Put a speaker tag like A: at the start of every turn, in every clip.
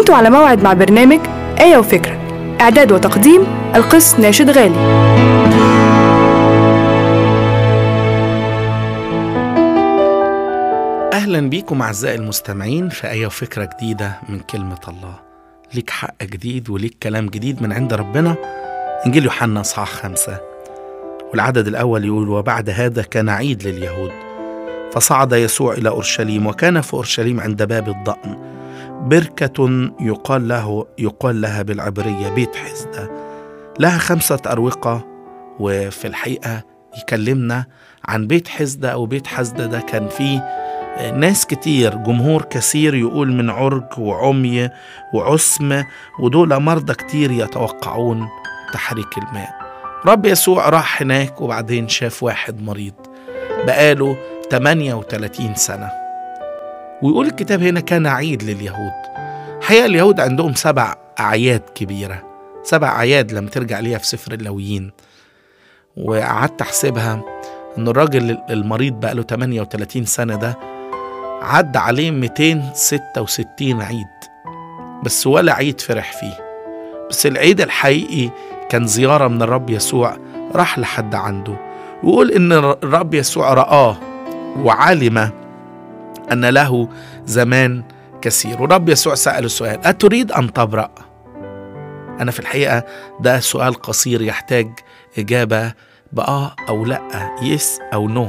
A: كنتوا على موعد مع برنامج آية وفكرة إعداد وتقديم القس ناشد غالي
B: أهلا بيكم أعزائي المستمعين في آية وفكرة جديدة من كلمة الله ليك حق جديد وليك كلام جديد من عند ربنا إنجيل يوحنا إصحاح خمسة والعدد الأول يقول وبعد هذا كان عيد لليهود فصعد يسوع إلى أورشليم وكان في أورشليم عند باب الضأن بركة يقال له يقال لها بالعبرية بيت حزدة لها خمسة أروقة وفي الحقيقة يكلمنا عن بيت حزدة أو بيت حزدة ده كان فيه ناس كتير جمهور كثير يقول من عرج وعمي وعسم ودول مرضى كتير يتوقعون تحريك الماء رب يسوع راح هناك وبعدين شاف واحد مريض بقاله 38 سنة ويقول الكتاب هنا كان عيد لليهود حقيقة اليهود عندهم سبع أعياد كبيرة سبع أعياد لما ترجع ليها في سفر اللويين وقعدت أحسبها إن الراجل المريض بقاله 38 سنة ده عدى عليه 266 عيد بس ولا عيد فرح فيه بس العيد الحقيقي كان زيارة من الرب يسوع راح لحد عنده ويقول إن الرب يسوع رآه وعلم أن له زمان كثير ورب يسوع سأله سؤال أتريد أن تبرأ؟ أنا في الحقيقة ده سؤال قصير يحتاج إجابة بآه أو لأ يس أو نو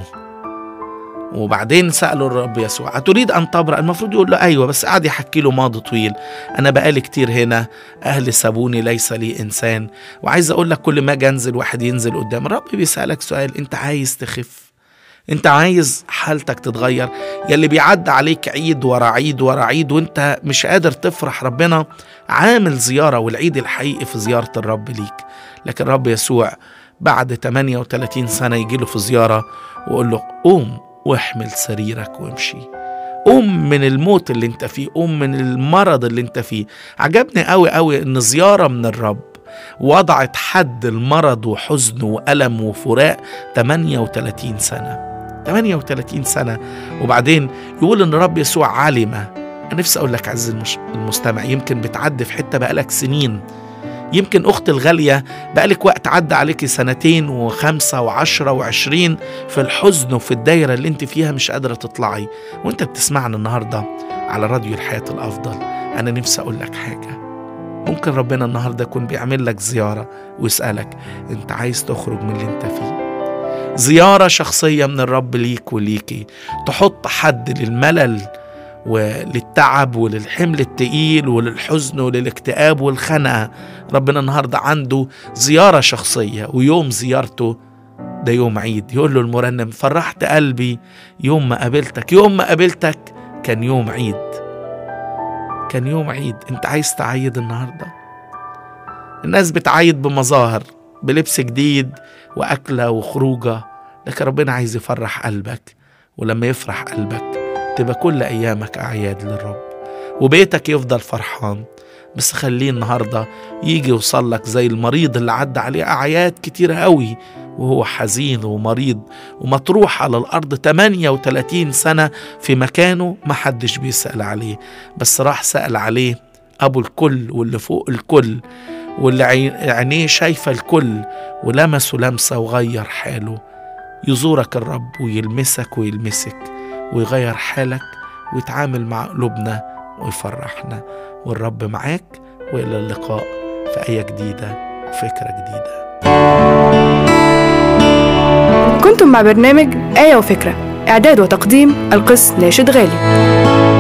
B: وبعدين سأله الرب يسوع أتريد أن تبرأ المفروض يقول له أيوة بس قعد يحكي له ماضي طويل أنا بقالي كتير هنا أهل سابوني ليس لي إنسان وعايز أقول لك كل ما أجي أنزل واحد ينزل قدام الرب بيسألك سؤال أنت عايز تخف انت عايز حالتك تتغير يلي بيعدي عليك عيد ورا عيد ورا عيد وانت مش قادر تفرح ربنا عامل زيارة والعيد الحقيقي في زيارة الرب ليك لكن الرب يسوع بعد 38 سنة يجي له في زيارة ويقول له قوم واحمل سريرك وامشي قوم من الموت اللي انت فيه قوم من المرض اللي انت فيه عجبني قوي قوي ان زيارة من الرب وضعت حد المرض وحزن وألم وفراق 38 سنة 38 سنة وبعدين يقول ان الرب يسوع علم انا نفسي اقول لك عز المستمع يمكن بتعدي في حتة بقالك سنين يمكن أختي الغالية بقالك وقت عدى عليك سنتين وخمسة وعشرة وعشرين في الحزن وفي الدايرة اللي انت فيها مش قادرة تطلعي وانت بتسمعنا النهاردة على راديو الحياة الأفضل أنا نفسي أقول لك حاجة ممكن ربنا النهاردة يكون بيعمل لك زيارة ويسألك انت عايز تخرج من اللي انت فيه زيارة شخصية من الرب ليك وليكي تحط حد للملل وللتعب وللحمل التقيل وللحزن وللاكتئاب والخنقة ربنا النهاردة عنده زيارة شخصية ويوم زيارته ده يوم عيد يقول له المرنم فرحت قلبي يوم ما قابلتك يوم ما قابلتك كان يوم عيد كان يوم عيد انت عايز تعيد النهاردة الناس بتعيد بمظاهر بلبس جديد وأكلة وخروجة لكن ربنا عايز يفرح قلبك ولما يفرح قلبك تبقى كل أيامك أعياد للرب وبيتك يفضل فرحان بس خليه النهاردة يجي يوصل لك زي المريض اللي عدى عليه أعياد كتيرة قوي وهو حزين ومريض ومطروح على الأرض 38 سنة في مكانه محدش بيسأل عليه بس راح سأل عليه أبو الكل واللي فوق الكل واللي عينيه شايفة الكل ولمسه لمسة وغير حاله يزورك الرب ويلمسك ويلمسك ويغير حالك ويتعامل مع قلوبنا ويفرحنا والرب معاك وإلى اللقاء في آية جديدة وفكرة جديدة
A: كنتم مع برنامج آية وفكرة إعداد وتقديم القس ناشد غالي